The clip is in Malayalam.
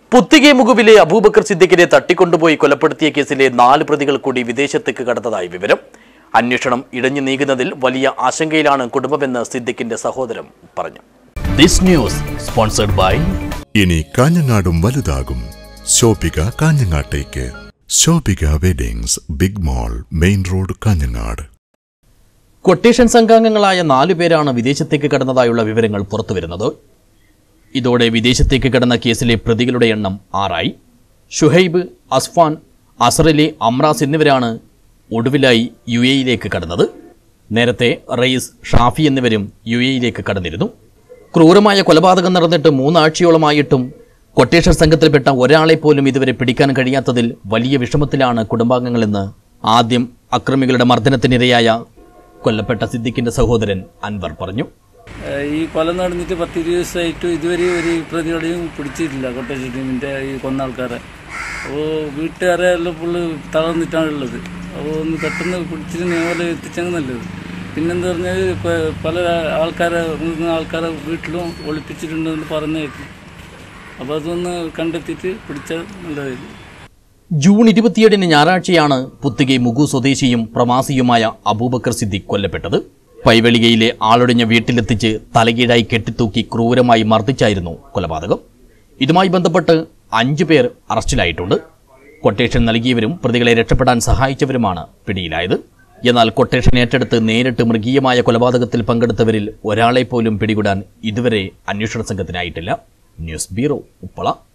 പുത്തികെ മുകുവിലെ അബൂബക്കർ സിദ്ദിഖിനെ തട്ടിക്കൊണ്ടുപോയി കൊലപ്പെടുത്തിയ കേസിലെ നാല് പ്രതികൾ കൂടി വിദേശത്തേക്ക് കടന്നതായി വിവരം അന്വേഷണം ഇടഞ്ഞു നീങ്ങുന്നതിൽ വലിയ ആശങ്കയിലാണ് കുടുംബമെന്ന് സിദ്ദിഖിന്റെ സഹോദരൻ പറഞ്ഞു ദിസ് ന്യൂസ് സ്പോൺസർഡ് ബൈ ഇനി കാഞ്ഞങ്ങാടും വലുതാകും ശോഭിക കാഞ്ഞങ്ങാട്ടേക്ക് Shobhika weddings big mall main road Kanhangad quotation സംഘാംഗങ്ങളായ നാലു പേരാണ് വിദേശത്തേക്ക് കടന്നതായുള്ള വിവരങ്ങൾ പുറത്തുവരുന്നത് ഇതോടെ വിദേശത്തേക്ക് കടന്ന കേസിലെ പ്രതികളുടെ എണ്ണം ആറായി ഷുഹൈബ് അസ്ഫാൻ അസറലി അമ്രാസ് എന്നിവരാണ് ഒടുവിലായി യു എയിലേക്ക് കടന്നത് നേരത്തെ റയീസ് ഷാഫി എന്നിവരും യു എയിലേക്ക് കടന്നിരുന്നു ക്രൂരമായ കൊലപാതകം നടന്നിട്ട് മൂന്നാഴ്ചയോളമായിട്ടും കൊട്ടേഷൻ സംഘത്തിൽപ്പെട്ട ഒരാളെ പോലും ഇതുവരെ പിടിക്കാൻ കഴിയാത്തതിൽ വലിയ വിഷമത്തിലാണ് കുടുംബാംഗങ്ങളെന്ന് ആദ്യം അക്രമികളുടെ മർദ്ദനത്തിനിരയായ കൊല്ലപ്പെട്ട സിദ്ദിഖിന്റെ സഹോദരൻ അൻവർ പറഞ്ഞു ഏഹ് ഈ കൊല നടന്നിട്ട് പത്ത് ഇരുപത് ദിവസമായിട്ട് ഇതുവരെ ഒരു പ്രതികളെയും പിടിച്ചിട്ടില്ല കൊട്ടേഷൻ ടീമിൻ്റെ ഈ കൊന്ന ആൾക്കാരെ അപ്പോൾ വീട്ടുകാരെ എല്ലാം ഫുള്ള് തളർന്നിട്ടാണ് ഉള്ളത് അപ്പോൾ ഒന്ന് പെട്ടെന്ന് പിടിച്ചിട്ട് നിയമം എത്തിച്ചെങ്കിൽ നല്ലത് പിന്നെന്താ പറഞ്ഞാൽ പ- പല ആൾക്കാരെ മുതിർന്ന ആൾക്കാരെ വീട്ടിലും ഒളിപ്പിച്ചിട്ടുണ്ടെന്ന് പറഞ്ഞേക്കും അപ്പോൾ അതൊന്ന് കണ്ടെത്തിയിട്ട് പിടിച്ചാൽ നല്ലതായിരിക്കും ജൂൺ ഇരുപത്തിയേഴിന് ഞായറാഴ്ചയാണ് പുത്തുകെ മുഗു സ്വദേശിയും പ്രവാസിയുമായ അബൂബക്കർ സിദ്ദിഖ് കൊല്ലപ്പെട്ടത് പൈവെളികയിലെ ആളൊടിഞ്ഞ വീട്ടിലെത്തിച്ച് തലകീഴായി കെട്ടിത്തൂക്കി ക്രൂരമായി മർദ്ദിച്ചായിരുന്നു കൊലപാതകം ഇതുമായി ബന്ധപ്പെട്ട് അഞ്ചു പേർ അറസ്റ്റിലായിട്ടുണ്ട് കൊട്ടേഷൻ നൽകിയവരും പ്രതികളെ രക്ഷപ്പെടാൻ സഹായിച്ചവരുമാണ് പിടിയിലായത് എന്നാൽ കൊട്ടേഷൻ ഏറ്റെടുത്ത് നേരിട്ട് മൃഗീയമായ കൊലപാതകത്തിൽ പങ്കെടുത്തവരിൽ ഒരാളെ പോലും പിടികൂടാൻ ഇതുവരെ അന്വേഷണ സംഘത്തിനായിട്ടില്ല ന്യൂസ് ബ്യൂറോ ഉപ്പള